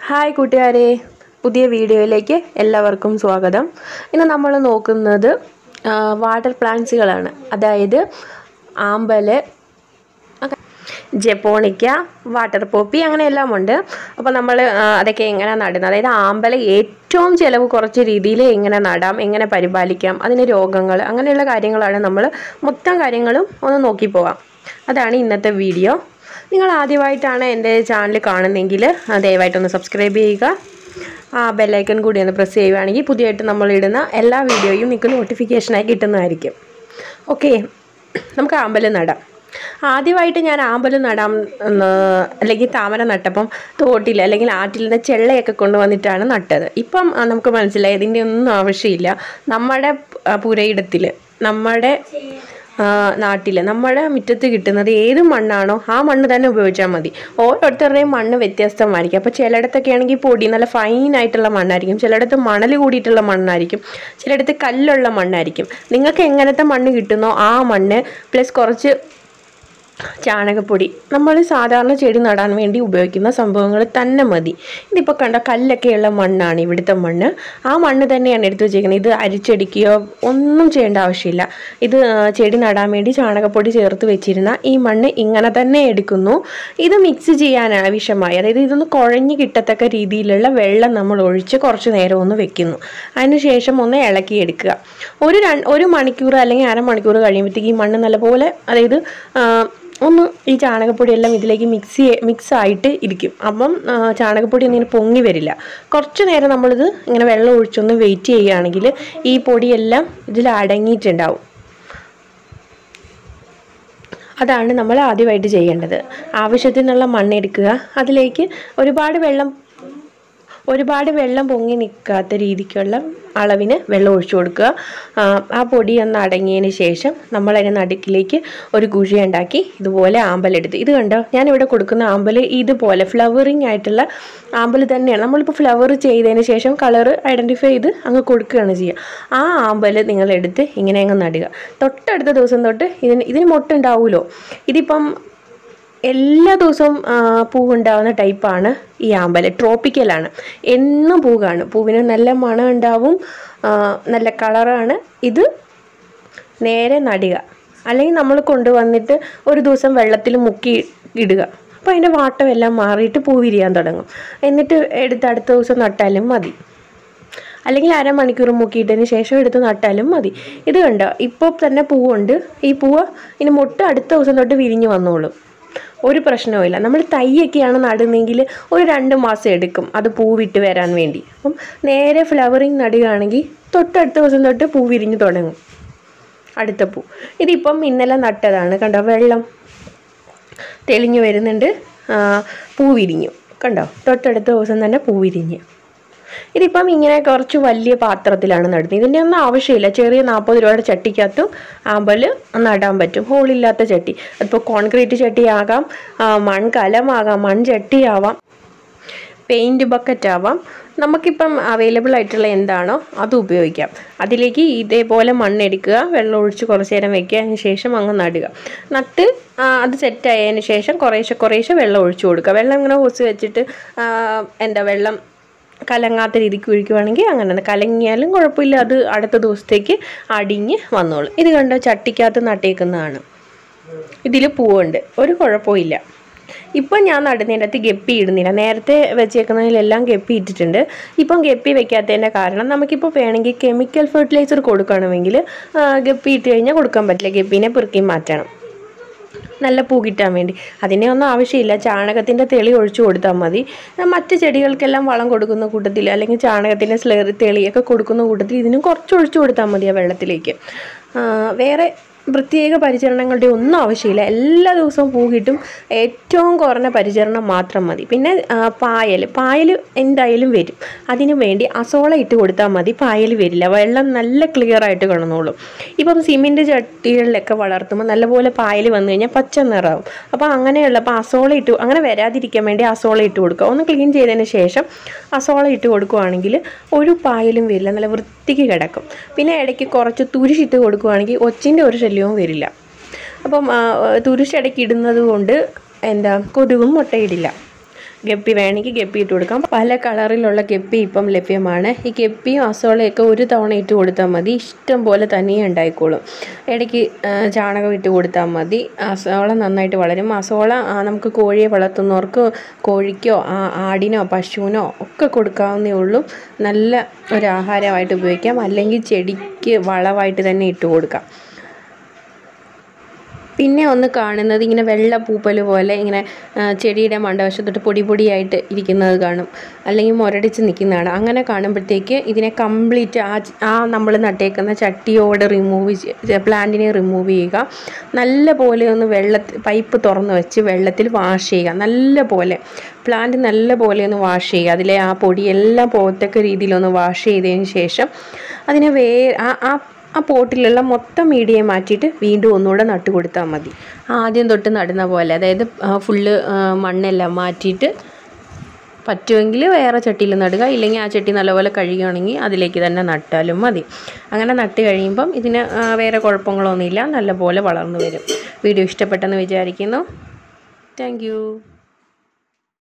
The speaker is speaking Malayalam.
ഹായ് കൂട്ടുകാരെ പുതിയ വീഡിയോയിലേക്ക് എല്ലാവർക്കും സ്വാഗതം ഇന്ന് നമ്മൾ നോക്കുന്നത് ആ, വാട്ടർ പ്ലാന്റ്സുകളാണ് അതായത് ആമ്പല് ജപ്പോണിക്ക വാട്ടർ പോപ്പി അങ്ങനെ എല്ലാം ഉണ്ട് അപ്പോൾ നമ്മൾ അതൊക്കെ എങ്ങനെ നടുന്നത് അതായത് ആമ്പല ഏറ്റവും ചിലവ് കുറച്ച രീതിയിൽ എങ്ങനെ നടാം എങ്ങനെ പരിപാലിക്കാം അതിന് രോഗങ്ങൾ അങ്ങനെയുള്ള കാര്യങ്ങളാണ് നമ്മൾ മൊത്തം കാര്യങ്ങളും ഒന്ന് നോക്കി പോകാം അതാണ് ഇന്നത്തെ വീഡിയോ നിങ്ങൾ ആദ്യമായിട്ടാണ് എൻ്റെ ചാനൽ കാണുന്നതെങ്കിൽ ദയവായിട്ടൊന്ന് സബ്സ്ക്രൈബ് ചെയ്യുക ആ ബെല്ലൈക്കൺ കൂടി ഒന്ന് പ്രസ് ചെയ്യുകയാണെങ്കിൽ പുതിയതായിട്ട് നമ്മൾ ഇടുന്ന എല്ലാ വീഡിയോയും നിങ്ങൾക്ക് നോട്ടിഫിക്കേഷനായി കിട്ടുന്നതായിരിക്കും ഓക്കെ നമുക്ക് ആമ്പല് നടാം ആദ്യമായിട്ട് ഞാൻ ആമ്പല് നടാം എന്ന് അല്ലെങ്കിൽ താമര നട്ടപ്പം തോട്ടിൽ അല്ലെങ്കിൽ ആറ്റിൽ നിന്ന് ചെള്ളയൊക്കെ കൊണ്ടുവന്നിട്ടാണ് നട്ടത് ഇപ്പം ആ, നമുക്ക് മനസ്സിലായി ഇതിൻ്റെ ഒന്നും ആവശ്യമില്ല നമ്മുടെ ആ, പുരയിടത്തിൽ നമ്മുടെ നാട്ടിൽ നമ്മുടെ മുറ്റത്ത് കിട്ടുന്നത് ഏത് മണ്ണാണോ ആ മണ്ണ് തന്നെ ഉപയോഗിച്ചാൽ മതി ഓരോരുത്തരുടെയും മണ്ണ് വ്യത്യസ്തമായിരിക്കും അപ്പോൾ ചിലയിടത്തൊക്കെ ആണെങ്കിൽ പൊടി നല്ല ഫൈൻ ആയിട്ടുള്ള മണ്ണായിരിക്കും ചിലയിടത്ത് മണൽ കൂടിയിട്ടുള്ള മണ്ണായിരിക്കും ചിലയിടത്ത് കല്ലുള്ള മണ്ണായിരിക്കും നിങ്ങൾക്ക് എങ്ങനത്തെ മണ്ണ് കിട്ടുന്നോ ആ മണ്ണ് പ്ലസ് കുറച്ച് ചാണകപ്പൊടി നമ്മൾ സാധാരണ ചെടി നടാൻ വേണ്ടി ഉപയോഗിക്കുന്ന സംഭവങ്ങൾ തന്നെ മതി ഇതിപ്പോൾ കണ്ട കല്ലൊക്കെയുള്ള മണ്ണാണ് ഇവിടുത്തെ മണ്ണ് ആ മണ്ണ് തന്നെയാണ് എടുത്തു വെച്ചേക്കുന്നത് ഇത് അരിച്ചടിക്കുകയോ ഒന്നും ചെയ്യേണ്ട ആവശ്യമില്ല ഇത് ആ, ചെടി നടാൻ വേണ്ടി ചാണകപ്പൊടി ചേർത്ത് വെച്ചിരുന്ന ഈ മണ്ണ് ഇങ്ങനെ തന്നെ എടുക്കുന്നു ഇത് മിക്സ് ചെയ്യാൻ ആവശ്യമായി അതായത് ഇതൊന്ന് കുഴഞ്ഞ് കിട്ടത്തക്ക രീതിയിലുള്ള വെള്ളം നമ്മൾ ഒഴിച്ച് കുറച്ച് നേരം ഒന്ന് വെക്കുന്നു അതിനുശേഷം ഒന്ന് ഇളക്കിയെടുക്കുക ഒരു രണ്ട് ഒരു മണിക്കൂർ അല്ലെങ്കിൽ അരമണിക്കൂർ കഴിയുമ്പോഴത്തേക്ക് ഈ മണ്ണ് നല്ലപോലെ അതായത് ആ, ഒന്ന് ഈ ചാണകപ്പൊടി എല്ലാം ഇതിലേക്ക് മിക്സ് മിക്സ് ആയിട്ട് ഇരിക്കും അപ്പം ആ, ചാണകപ്പൊടി ഒന്നും ഇങ്ങനെ പൊങ്ങി വരില്ല കുറച്ച് നേരം നമ്മളിത് ഇങ്ങനെ വെള്ളം ഒഴിച്ചൊന്ന് വെയിറ്റ് ചെയ്യുകയാണെങ്കിൽ ഈ പൊടിയെല്ലാം ഇതിൽ അടങ്ങിയിട്ടുണ്ടാവും അതാണ് നമ്മൾ ആദ്യമായിട്ട് ചെയ്യേണ്ടത് ആവശ്യത്തിനുള്ള മണ്ണെടുക്കുക അതിലേക്ക് ഒരുപാട് വെള്ളം ഒരുപാട് വെള്ളം പൊങ്ങി നിൽക്കാത്ത രീതിക്കുള്ള അളവിന് വെള്ളം ഒഴിച്ചു കൊടുക്കുക ആ, ആ പൊടി ഒന്ന് അടങ്ങിയതിന് ശേഷം നമ്മൾ അതിന് നടുക്കിലേക്ക് ഒരു കുഴി ഉണ്ടാക്കി ഇതുപോലെ ആമ്പലെടുത്ത് ഇത് കണ്ടോ ഞാനിവിടെ കൊടുക്കുന്ന ആമ്പൽ ഇതുപോലെ ഫ്ലവറിങ് ആയിട്ടുള്ള ആമ്പൽ തന്നെയാണ് നമ്മളിപ്പോൾ ഫ്ലവർ ചെയ്തതിന് ശേഷം കളർ ഐഡൻറ്റിഫൈ ചെയ്ത് അങ്ങ് കൊടുക്കുകയാണ് ചെയ്യുക ആ ആമ്പൽ നിങ്ങളെടുത്ത് ഇങ്ങനെ അങ്ങ് നടുക തൊട്ടടുത്ത ദിവസം തൊട്ട് ഇതിന് ഇതിന് മൊട്ടുണ്ടാവുമല്ലോ ഇതിപ്പം എല്ലാ ദിവസവും ആ, പൂവുണ്ടാവുന്ന ടൈപ്പാണ് ഈ ആമ്പല് ട്രോപ്പിക്കലാണ് എന്നും പൂ കാണും പൂവിന് നല്ല മണം ഉണ്ടാവും ആ, നല്ല കളറാണ് ഇത് നേരെ നടുക അല്ലെങ്കിൽ നമ്മൾ കൊണ്ടുവന്നിട്ട് ഒരു ദിവസം വെള്ളത്തിൽ മുക്കി ഇടുക അപ്പോൾ അതിൻ്റെ വാട്ടമെല്ലാം മാറിയിട്ട് പൂ വിരിയാൻ തുടങ്ങും എന്നിട്ട് എടുത്ത് അടുത്ത ദിവസം നട്ടാലും മതി അല്ലെങ്കിൽ അരമണിക്കൂർ മുക്കിയിട്ടതിന് ശേഷം എടുത്ത് നട്ടാലും മതി ഇത് കണ്ടോ ഇപ്പോൾ തന്നെ പൂവുണ്ട് ഈ പൂവ് ഇനി മുട്ട അടുത്ത ദിവസം തൊട്ട് വിരിഞ്ഞ് വന്നോളും ഒരു പ്രശ്നവുമില്ല നമ്മൾ തൈയൊക്കെയാണ് നടുന്നെങ്കിൽ ഒരു രണ്ട് മാസം എടുക്കും അത് പൂ വിട്ട് വരാൻ വേണ്ടി അപ്പം നേരെ ഫ്ലവറിങ് നടുകയാണെങ്കിൽ തൊട്ടടുത്ത ദിവസം തൊട്ട് പൂ വിരിഞ്ഞ് തുടങ്ങും അടുത്ത പൂ ഇതിപ്പം ഇന്നലെ നട്ടതാണ് കണ്ടോ വെള്ളം തെളിഞ്ഞു വരുന്നുണ്ട് ആ, പൂ വിരിഞ്ഞു കണ്ടോ തൊട്ടടുത്ത ദിവസം തന്നെ പൂ വിരിഞ്ഞു ഇതിപ്പം ഇങ്ങനെ കുറച്ച് വലിയ പാത്രത്തിലാണ് നടുന്നത് ഇതിൻ്റെ ഒന്നും ആവശ്യമില്ല ചെറിയ നാൽപ്പത് രൂപയുടെ ചട്ടിക്കകത്തും ആമ്പൽ നടാൻ പറ്റും ഹോളില്ലാത്ത ചട്ടി അതിപ്പോൾ കോൺക്രീറ്റ് ചട്ടിയാകാം ആ, മൺകലമാകാം മൺചട്ടിയാവാം പെയിൻറ്റ് ബക്കറ്റ് ആവാം നമുക്കിപ്പം അവൈലബിൾ ആയിട്ടുള്ള എന്താണോ അത് ഉപയോഗിക്കാം അതിലേക്ക് ഇതേപോലെ മണ്ണെടുക്കുക വെള്ളം ഒഴിച്ച് കുറച്ച് നേരം വെക്കുക അതിന് ശേഷം അങ്ങ് നടുക നട്ട് ആ, അത് സെറ്റ് ആയതിന് ശേഷം കുറേശ്ശെ കുറേശ്ശെ വെള്ളം ഒഴിച്ചു കൊടുക്കുക വെള്ളം ഇങ്ങനെ ഒഴിച്ച് വെച്ചിട്ട് ആ, എന്താ വെള്ളം കലങ്ങാത്ത രീതിക്ക് ഒഴിക്കുവാണെങ്കിൽ അങ്ങനെ തന്നെ കലങ്ങിയാലും കുഴപ്പമില്ല അത് അടുത്ത ദിവസത്തേക്ക് അടിഞ്ഞ് വന്നോളും ഇത് കണ്ടോ ചട്ടിക്കകത്ത് നട്ടേക്കുന്നതാണ് ഇതിൽ പൂവുണ്ട് ഒരു കുഴപ്പമില്ല ഇപ്പം ഞാൻ നടുന്നതിൻ്റെ അകത്ത് ഗപ്പി ഇടുന്നില്ല നേരത്തെ വെച്ചേക്കുന്നതിലെല്ലാം ഗപ്പി ഇട്ടിട്ടുണ്ട് ഇപ്പം ഗപ്പി വെക്കാത്തതിൻ്റെ കാരണം നമുക്കിപ്പോൾ വേണമെങ്കിൽ കെമിക്കൽ ഫെർട്ടിലൈസർ കൊടുക്കണമെങ്കിൽ ആ, ഗപ്പി ഇട്ട് കഴിഞ്ഞാൽ കൊടുക്കാൻ പറ്റില്ല ഗപ്പീനെ പെറുക്കി മാറ്റണം നല്ല പൂ കിട്ടാൻ വേണ്ടി അതിനെ ഒന്നും ആവശ്യമില്ല ചാണകത്തിൻ്റെ തെളി ഒഴിച്ചു കൊടുത്താൽ മതി ആ, മറ്റ് ചെടികൾക്കെല്ലാം വളം കൊടുക്കുന്ന കൂട്ടത്തിൽ അല്ലെങ്കിൽ ചാണകത്തിൻ്റെ സ്ലേറി തെളിയൊക്കെ കൊടുക്കുന്ന കൂട്ടത്തിൽ ഇതിനും കുറച്ച് ഒഴിച്ചു കൊടുത്താൽ മതി ആ വെള്ളത്തിലേക്ക് ആ, വേറെ പ്രത്യേക പരിചരണങ്ങളുടെ ഒന്നും ആവശ്യമില്ല എല്ലാ ദിവസവും പൂ കിട്ടും ഏറ്റവും കുറഞ്ഞ പരിചരണം മാത്രം മതി പിന്നെ ആ, പായൽ പായൽ എന്തായാലും വരും അതിനു വേണ്ടി അസോള ഇട്ട് കൊടുത്താൽ മതി പായൽ വരില്ല വെള്ളം നല്ല ക്ലിയർ ആയിട്ട് കിടന്നോളും ഇപ്പം സിമെൻറ്റ് ചട്ടികളിലൊക്കെ വളർത്തുമ്പോൾ നല്ലപോലെ പായൽ വന്നു കഴിഞ്ഞാൽ പച്ച നിറാവും അപ്പോൾ അങ്ങനെയുള്ള അപ്പോൾ അസോള ഇട്ട് അങ്ങനെ വരാതിരിക്കാൻ വേണ്ടി അസോള ഇട്ട് കൊടുക്കുക ഒന്ന് ക്ലീൻ ചെയ്തതിന് ശേഷം അസോള ഇട്ട് കൊടുക്കുവാണെങ്കിൽ ഒരു പായലും വരില്ല നല്ല വൃത്തിക്ക് കിടക്കും പിന്നെ ഇടയ്ക്ക് കുറച്ച് തുരിശിട്ട് കൊടുക്കുവാണെങ്കിൽ ഒച്ചിൻ്റെ ഒരു ശല്യവും വരില്ല അപ്പം ആ, തുരിശ് ഇടയ്ക്ക് ഇടുന്നത് കൊണ്ട് എന്താ കൊതുകും മുട്ടയിടില്ല ഗപ്പി വേണമെങ്കിൽ ഗപ്പി ഇട്ട് കൊടുക്കാം പല കളറിലുള്ള ഗപ്പി ഇപ്പം ലഭ്യമാണ് ഈ ഗപ്പിയും അസോളയൊക്കെ ഒരു തവണ ഇട്ട് കൊടുത്താൽ മതി ഇഷ്ടം പോലെ തനിയെ ഉണ്ടായിക്കോളും ഇടയ്ക്ക് ആ, ചാണകം ഇട്ട് കൊടുത്താൽ മതി അസോള നന്നായിട്ട് വളരും അസോള ആ, നമുക്ക് കോഴിയെ വളർത്തുന്നവർക്ക് കോഴിക്കോ ആ, ആടിനോ പശുവിനോ ഒക്കെ കൊടുക്കാവുന്നേ ഉള്ളൂ നല്ല ഒരു ആഹാരമായിട്ട് ഉപയോഗിക്കാം അല്ലെങ്കിൽ ചെടിക്ക് വളമായിട്ട് തന്നെ ഇട്ട് കൊടുക്കാം പിന്നെ ഒന്ന് കാണുന്നത് ഇങ്ങനെ വെള്ള പൂപ്പൽ പോലെ ഇങ്ങനെ ആ, ചെടിയുടെ മണ്ടവശത്തോട്ട് പൊടി പൊടിയായിട്ട് ഇരിക്കുന്നത് കാണും അല്ലെങ്കിൽ മുരടിച്ച് നിൽക്കുന്നതാണ് അങ്ങനെ കാണുമ്പോഴത്തേക്ക് ഇതിനെ കംപ്ലീറ്റ് ആ ച- ആ നമ്മൾ നട്ടേക്കുന്ന ചട്ടിയോട് റിമൂവ് പ്ലാന്റിനെ റിമൂവ് ചെയ്യുക നല്ല പോലെ ഒന്ന് വെള്ളത്തിൽ പൈപ്പ് തുറന്ന് വെച്ച് വെള്ളത്തിൽ വാഷ് ചെയ്യുക നല്ല പോലെ പ്ലാന്റ് നല്ല പോലെ ഒന്ന് വാഷ് ചെയ്യുക അതിലെ ആ പൊടിയെല്ലാം പോകത്തക്ക രീതിയിലൊന്ന് വാഷ് ചെയ്തതിന് ശേഷം അതിനെ വേ ആ ആ ആ പോട്ടിലുള്ള മൊത്തം മീഡിയം മാറ്റിയിട്ട് വീണ്ടും ഒന്നുകൂടെ നട്ട് കൊടുത്താൽ മതി ആദ്യം തൊട്ട് നടുന്ന പോലെ അതായത് ഫുള്ള് മണ്ണെല്ലാം മാറ്റിയിട്ട് പറ്റുമെങ്കിൽ വേറെ ചട്ടിയിൽ നടുക ഇല്ലെങ്കിൽ ആ ചട്ടി നല്ലപോലെ കഴുകുകയാണെങ്കിൽ അതിലേക്ക് തന്നെ നട്ടാലും മതി അങ്ങനെ നട്ട് കഴിയുമ്പം ഇതിന് ആ, വേറെ കുഴപ്പങ്ങളൊന്നുമില്ല നല്ലപോലെ വളർന്നു വരും വീഡിയോ ഇഷ്ടപ്പെട്ടെന്ന് വിചാരിക്കുന്നു താങ്ക്